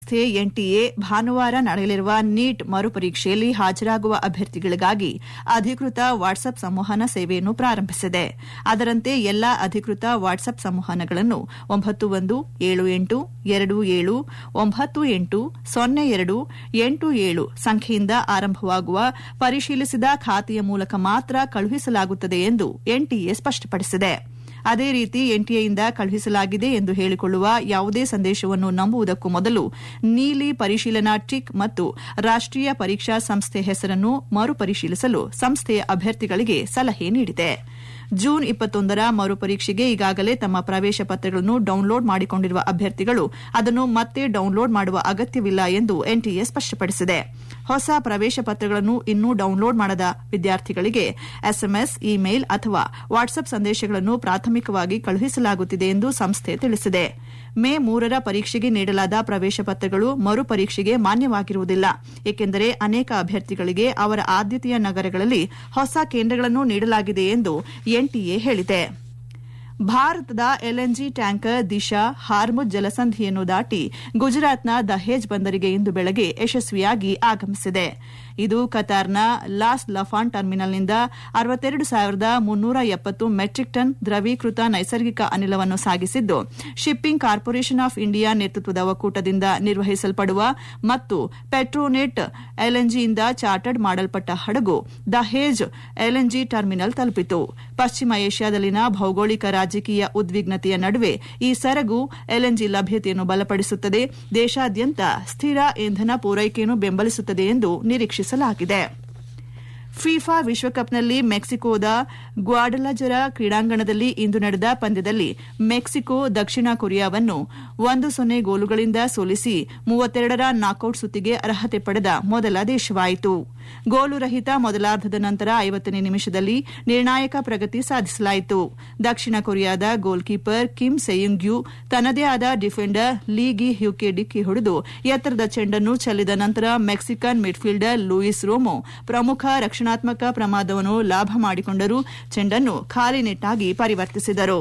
ಸಂಸ್ಥೆ ಎನ್ಟಿಎ ಭಾನುವಾರ ನಡೆಯಲಿರುವ ನೀಟ್ ಮರುಪರೀಕ್ಷೆಯಲ್ಲಿ ಹಾಜರಾಗುವ ಅಭ್ಯರ್ಥಿಗಳಿಗಾಗಿ ಅಧಿಕೃತ ವಾಟ್ಸ್ಆಪ್ ಸಂವಹನ ಸೇವೆಯನ್ನು ಪ್ರಾರಂಭಿಸಿದೆ ಅದರಂತೆ ಎಲ್ಲಾ ಅಧಿಕೃತ ವಾಟ್ಸ್ಆಪ್ ಸಂವಹನಗಳನ್ನು ಒಂಬತ್ತು ಒಂದು ಏಳು ಎಂಟು ಎರಡು ಏಳು ಒಂಬತ್ತು ಎಂಟು ಸೊನ್ನೆ ಎರಡು ಎಂಟು ಏಳು ಸಂಖ್ಯೆಯಿಂದ ಆರಂಭವಾಗುವ ಪರಿಶೀಲಿಸಿದ ಖಾತೆಯ ಮೂಲಕ ಮಾತ್ರ ಕಳುಹಿಸಲಾಗುತ್ತದೆ ಎಂದು ಎನ್ಟಿಎ ಸ್ಪಷ್ಟಪಡಿಸಿದೆ ಅದೇ ರೀತಿ ಎನ್ಟಿಎಯಿಂದ ಕಳುಹಿಸಲಾಗಿದೆ ಎಂದು ಹೇಳಿಕೊಳ್ಳುವ ಯಾವುದೇ ಸಂದೇಶವನ್ನು ನಂಬುವುದಕ್ಕೂ ಮೊದಲು ನೀಲಿ ಪರಿಶೀಲನಾ ಟಿಕ್ ಮತ್ತು ರಾಷ್ಟೀಯ ಪರೀಕ್ಷಾ ಸಂಸ್ಥೆ ಹೆಸರನ್ನು ಮರುಪರಿಶೀಲಿಸಲು ಸಂಸ್ಥೆಯ ಅಭ್ಯರ್ಥಿಗಳಿಗೆ ಸಲಹೆ ನೀಡಿದೆ ಜೂನ್ ಇಪ್ಪತ್ತೊಂದರ ಮರುಪರೀಕ್ಷೆಗೆ ಈಗಾಗಲೇ ತಮ್ಮ ಪ್ರವೇಶ ಪತ್ರಗಳನ್ನು ಡೌನ್ಲೋಡ್ ಮಾಡಿಕೊಂಡಿರುವ ಅಭ್ಯರ್ಥಿಗಳು ಅದನ್ನು ಮತ್ತೆ ಡೌನ್ಲೋಡ್ ಮಾಡುವ ಅಗತ್ಯವಿಲ್ಲ ಎಂದು ಎನ್ಟಿಎ ಸ್ಪಷ್ಟಪಡಿಸಿದೆ ಹೊಸ ಪ್ರವೇಶ ಪತ್ರಗಳನ್ನು ಇನ್ನೂ ಡೌನ್ಲೋಡ್ ಮಾಡದ ವಿದ್ಯಾರ್ಥಿಗಳಿಗೆ ಎಸ್ಎಂಎಸ್ ಇಮೇಲ್ ಅಥವಾ ವಾಟ್ಸ್ಆಪ್ ಸಂದೇಶಗಳನ್ನು ಪ್ರಾಥಮಿಕವಾಗಿ ಕಳುಹಿಸಲಾಗುತ್ತಿದೆ ಎಂದು ಸಂಸ್ಥೆ ತಿಳಿಸಿದೆ ಮೇ ಮೂರರ ಪರೀಕ್ಷೆಗೆ ನೀಡಲಾದ ಪ್ರವೇಶ ಪತ್ರಗಳು ಮರುಪರೀಕ್ಷೆಗೆ ಮಾನ್ಯವಾಗಿರುವುದಿಲ್ಲ ಏಕೆಂದರೆ ಅನೇಕ ಅಭ್ಯರ್ಥಿಗಳಿಗೆ ಅವರ ಆದ್ಯತೆಯ ನಗರಗಳಲ್ಲಿ ಹೊಸ ಕೇಂದ್ರಗಳನ್ನು ನೀಡಲಾಗಿದೆ ಎಂದು ಎನ್ಟಿಎ ಹೇಳಿದೆ ಭಾರತದ ಎಲ್ಎನ್ಜಿ ಟ್ಯಾಂಕರ್ ದಿಶಾ ಹಾರ್ಮುಜ್ ಜಲಸಂಧಿಯನ್ನು ದಾಟಿ ಗುಜರಾತ್ನ ದಹೇಜ್ ಬಂದರಿಗೆ ಇಂದು ಬೆಳಗ್ಗೆ ಯಶಸ್ವಿಯಾಗಿ ಆಗಮಿಸಿದೆ ಇದು ಕತಾರ್ನ ಲಾಸ್ ಲಫಾನ್ ಟರ್ಮಿನಲ್ನಿಂದ ಅರವತ್ತೆರಡು ಸಾವಿರದ ಮುನ್ನೂರ ಎಪ್ಪತ್ತು ಮೆಟ್ರಿಕ್ ಟನ್ ದ್ರವೀಕೃತ ನೈಸರ್ಗಿಕ ಅನಿಲವನ್ನು ಸಾಗಿಸಿದ್ದು ಶಿಪ್ಪಿಂಗ್ ಕಾರ್ಪೊರೇಷನ್ ಆಫ್ ಇಂಡಿಯಾ ನೇತೃತ್ವದ ಒಕ್ಕೂಟದಿಂದ ನಿರ್ವಹಿಸಲ್ಪಡುವ ಮತ್ತು ಪೆಟ್ರೋನೆಟ್ ಎಲ್ಎನ್ಜಿಯಿಂದ ಚಾರ್ಟರ್ಡ್ ಮಾಡಲ್ಪಟ್ಟ ಹಡಗು ದಹೇಜ್ ಎಲ್ಎನ್ಜಿ ಟರ್ಮಿನಲ್ ತಲುಪಿತು ಪಶ್ಚಿಮ ಏಷ್ಯಾದಲ್ಲಿನ ಭೌಗೋಳಿಕ ರಾಜಕೀಯ ಉದ್ವಿಗ್ನತೆಯ ನಡುವೆ ಈ ಸರಗು ಎಲ್ಎನ್ಜಿ ಲಭ್ಯತೆಯನ್ನು ಬಲಪಡಿಸುತ್ತದೆ ದೇಶಾದ್ಯಂತ ಸ್ಥಿರ ಇಂಧನ ಪೂರೈಕೆಯನ್ನು ಬೆಂಬಲಿಸುತ್ತದೆ ಎಂದು ನಿರೀಕ್ಷಿಸಲಾಗಿದೆ ಫಿಫಾ ವಿಶ್ವಕಪ್ನಲ್ಲಿ ಮೆಕ್ಸಿಕೋದ ಗ್ವಾಡಲಜರ ಕ್ರೀಡಾಂಗಣದಲ್ಲಿ ಇಂದು ನಡೆದ ಪಂದ್ಯದಲ್ಲಿ ಮೆಕ್ಸಿಕೋ ದಕ್ಷಿಣ ಕೊರಿಯಾವನ್ನು ಒಂದು ಸೊನ್ನೆ ಗೋಲುಗಳಿಂದ ಸೋಲಿಸಿ ಮೂವತ್ತೆರಡರ ನಾಕೌಟ್ ಸುತ್ತಿಗೆ ಅರ್ಹತೆ ಪಡೆದ ಮೊದಲ ದೇಶವಾಯಿತು ಗೋಲು ರಹಿತ ಮೊದಲಾರ್ಧದ ನಂತರ ಐವತ್ತನೇ ನಿಮಿಷದಲ್ಲಿ ನಿರ್ಣಾಯಕ ಪ್ರಗತಿ ಸಾಧಿಸಲಾಯಿತು ದಕ್ಷಿಣ ಕೊರಿಯಾದ goalkeeper Kim Seung Yu ತನ್ನದೇ ಆದ ಡಿಫೆಂಡರ್ ಲೀ ಗಿ ಹ್ಯೂಕೆ ಡಿಕ್ಕಿ ಹೊಡೆದು ಎತ್ತರದ ಚೆಂಡನ್ನು ಚೆಲ್ಲಿದ ನಂತರ ಮೆಕ್ಸಿಕನ್ ಮಿಡ್ಫೀಲ್ಡರ್ ಲೂಯಿಸ್ ರೋಮೋ ಪ್ರಮುಖ ರಕ್ಷಣಾತ್ಮಕ ಪ್ರಮಾದವನ್ನು ಲಾಭ ಮಾಡಿಕೊಂಡರು ಚೆಂಡನ್ನು ಖಾಲಿ ನೆಟ್ಟಾಗಿ ಪರಿವರ್ತಿಸಿದರು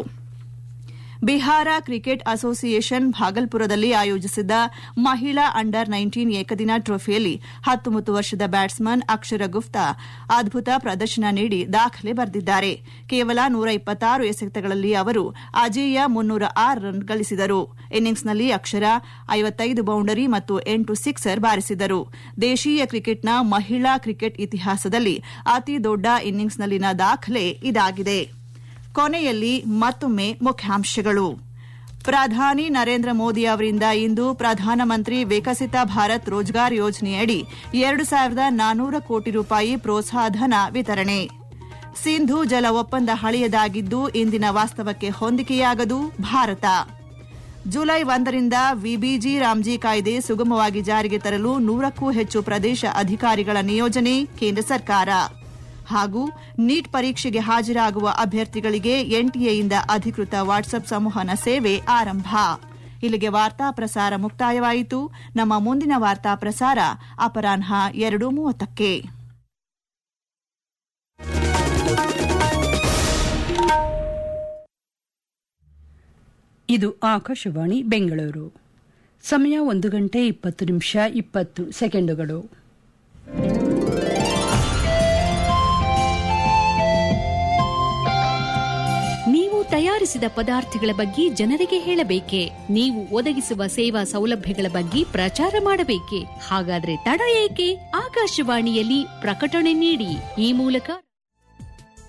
ಬಿಹಾರ ಕ್ರಿಕೆಟ್ ಅಸೋಸಿಯೇಷನ್ ಭಾಗಲ್ಪುರದಲ್ಲಿ ಆಯೋಜಿಸಿದ್ದ ಮಹಿಳಾ ಅಂಡರ್ ನೈನ್ಟೀನ್ ಏಕದಿನ ಟ್ರೋಫಿಯಲ್ಲಿ ಹತ್ತೊಂಬತ್ತು ವರ್ಷದ ಬ್ಯಾಟ್ಸ್ಮನ್ ಅಕ್ಷರ ಗುಪ್ತಾ ಅದ್ಭುತ ಪ್ರದರ್ಶನ ನೀಡಿ ದಾಖಲೆ ಬರೆದಿದ್ದಾರೆ ಕೇವಲ ನೂರ ಇಪ್ಪತ್ತಾರು ಎಸೆತಗಳಲ್ಲಿ ಅವರು ಅಜೇಯ ಮುನ್ನೂರ ಆರು ರನ್ ಗಳಿಸಿದರು ಇನ್ನಿಂಗ್ಸ್ನಲ್ಲಿ ಅಕ್ಷರ ಐವತ್ತೈದು ಬೌಂಡರಿ ಮತ್ತು ಎಂಟು ಸಿಕ್ಸರ್ ಬಾರಿಸಿದರು ದೇಶೀಯ ಕ್ರಿಕೆಟ್ನ ಮಹಿಳಾ ಕ್ರಿಕೆಟ್ ಇತಿಹಾಸದಲ್ಲಿ ಅತಿ ದೊಡ್ಡ ಇನ್ನಿಂಗ್ಸ್ನಲ್ಲಿನ ದಾಖಲೆ ಇದಾಗಿದೆ ಕೊನೆಯಲ್ಲಿ ಮತ್ತೊಮ್ಮೆ ಮುಖ್ಯಾಂಶಗಳು ಪ್ರಧಾನಿ ನರೇಂದ್ರ ಮೋದಿ ಅವರಿಂದ ಇಂದು ಪ್ರಧಾನಮಂತ್ರಿ ವಿಕಸಿತ ಭಾರತ್ ರೋಜ್ಗಾರ್ ಯೋಜನೆಯಡಿ ಎರಡು ಸಾವಿರದ ನಾನ್ನೂರ ಕೋಟಿ ರೂಪಾಯಿ ಪ್ರೋತ್ಸಾಹಧನ ವಿತರಣೆ ಸಿಂಧು ಜಲ ಒಪ್ಪಂದ ಹಳೆಯದಾಗಿದ್ದು ಇಂದಿನ ವಾಸ್ತವಕ್ಕೆ ಹೊಂದಿಕೆಯಾಗದು ಭಾರತ ಜುಲೈ ಒಂದರಿಂದ ವಿಬಿಜಿ ರಾಮ್ಜಿ ಕಾಯ್ದೆ ಸುಗಮವಾಗಿ ಜಾರಿಗೆ ತರಲು ನೂರಕ್ಕೂ ಹೆಚ್ಚು ಪ್ರದೇಶ ಅಧಿಕಾರಿಗಳ ನಿಯೋಜನೆ ಕೇಂದ್ರ ಸರ್ಕಾರ ಹಾಗೂ ನೀಟ್ ಪರೀಕ್ಷೆಗೆ ಹಾಜರಾಗುವ ಅಭ್ಯರ್ಥಿಗಳಿಗೆ ಎನ್ಟಿಎಯಿಂದ ಅಧಿಕೃತ ವಾಟ್ಸ್ಆಪ್ ಸಂವಹನ ಸೇವೆ ಆರಂಭ ಇಲ್ಲಿಗೆ ವಾರ್ತಾ ಪ್ರಸಾರ ಮುಕ್ತಾಯವಾಯಿತು ನಮ್ಮ ಮುಂದಿನ ವಾರ್ತಾ ಪ್ರಸಾರ ಅಪರಾಹ್ನ ಎರಡು ಮೂವತ್ತಕ್ಕೆ ಇದು ಆಕಾಶವಾಣಿ ಬೆಂಗಳೂರು ಸಮಯ ಒಂದು ಗಂಟೆ ಇಪ್ಪತ್ತು ನಿಮಿಷ ಇಪ್ಪತ್ತು ಸೆಕೆಂಡುಗಳು ನೀವು ತಯಾರಿಸಿದ ಪದಾರ್ಥಗಳ ಬಗ್ಗೆ ಜನರಿಗೆ ಹೇಳಬೇಕೆ ನೀವು ಒದಗಿಸುವ ಸೇವಾ ಸೌಲಭ್ಯಗಳ ಬಗ್ಗೆ ಪ್ರಚಾರ ಮಾಡಬೇಕೆ ಹಾಗಾದ್ರೆ ತಡ ಏಕೆ ಆಕಾಶವಾಣಿಯಲ್ಲಿ ಪ್ರಕಟಣೆ ನೀಡಿ ಈ ಮೂಲಕ